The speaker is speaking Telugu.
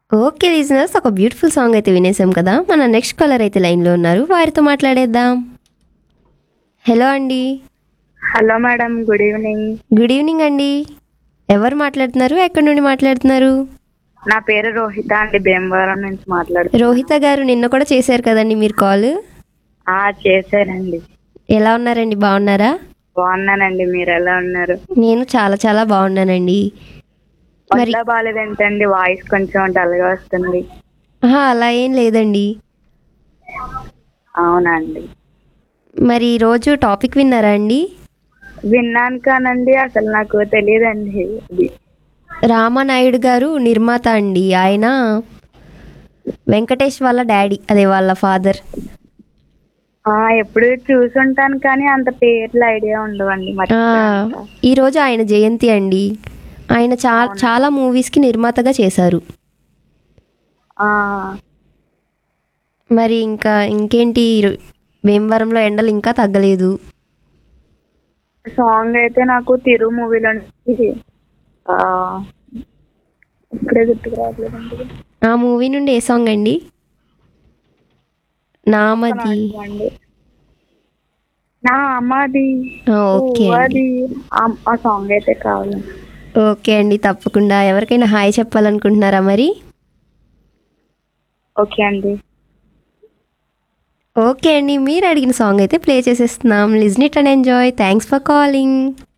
ఓకే లిజనర్స్ ఒక బ్యూటిఫుల్ సాంగ్ అయితే వినేసాం కదా మన నెక్స్ట్ కాలర్ అయితే లైన్లో ఉన్నారు వారితో మాట్లాడేద్దాం హలో అండి hello madam good evening good evening అండి ఎవరు మాట్లాడుతున్నారు ఎక్కడి నుండి మాట్లాడుతున్నారు నా పేరు రోహిత అండి భీమవరం నుంచి మాట్లాడుతున్నాను రోహిత గారు నిన్న కూడా చేశారు కదండి మీరు కాల్ ఆ చేశానండి ఎలా ఉన్నారండి బాగున్నారా బాగున్నానండి మీరు ఎలా ఉన్నారు నేను చాలా చాలా బాగున్నానండి మరి ఒంట్లో బాగాలేదేంటండి వాయిస్ కొంచెం డల్గా వస్తుంది ఆహా, అలా ఏం లేదండి అవునండి మరి ఈరోజు టాపిక్ విన్నారా అండి విన్నాను కానండి అసలు నాకు తెలియదండి ఇది రామానాయుడు గారు నిర్మాత అండి ఆయన వెంకటేష్ వాళ్ళ డాడీ అదే వాళ్ళ ఫాదర్ ఆ ఎప్పుడు చూసుంటాను కానీ అంత పేర్లు ఐడియా ఉండవండి మర్చిపోయాను. ఈరోజు ఆయన జయంతి అండి ఆయన చా చాలా మూవీస్కి నిర్మాతగా చేశారు ఆ మరి ఇంకా ఇంకేంటి ఈరో- భీమవరంలో ఎండలు ఇంకా తగ్గలేదు సాంగ్ అయితే నాకు తిరు మూవీలో నుంచి ఆ, ఇప్పుడే గుర్తుకు రావట్లేదండి ఆ మూవీ నుండి ఏ సాంగ్ అండి నామది అండి నా అమ్మది ఆ, ఓకే అండి అది ఆ- ఆ సాంగ్ అయితే కావాలి ఓకే అండి తప్పకుండా ఎవరికైనా హాయ్ చెప్పాలనుకుంటున్నారా మరి ఓకే అండి ఓకే అండి మీరు అడిగిన సాంగ్ అయితే ప్లే చేసేస్తున్నాం listen it and enjoy thanks for calling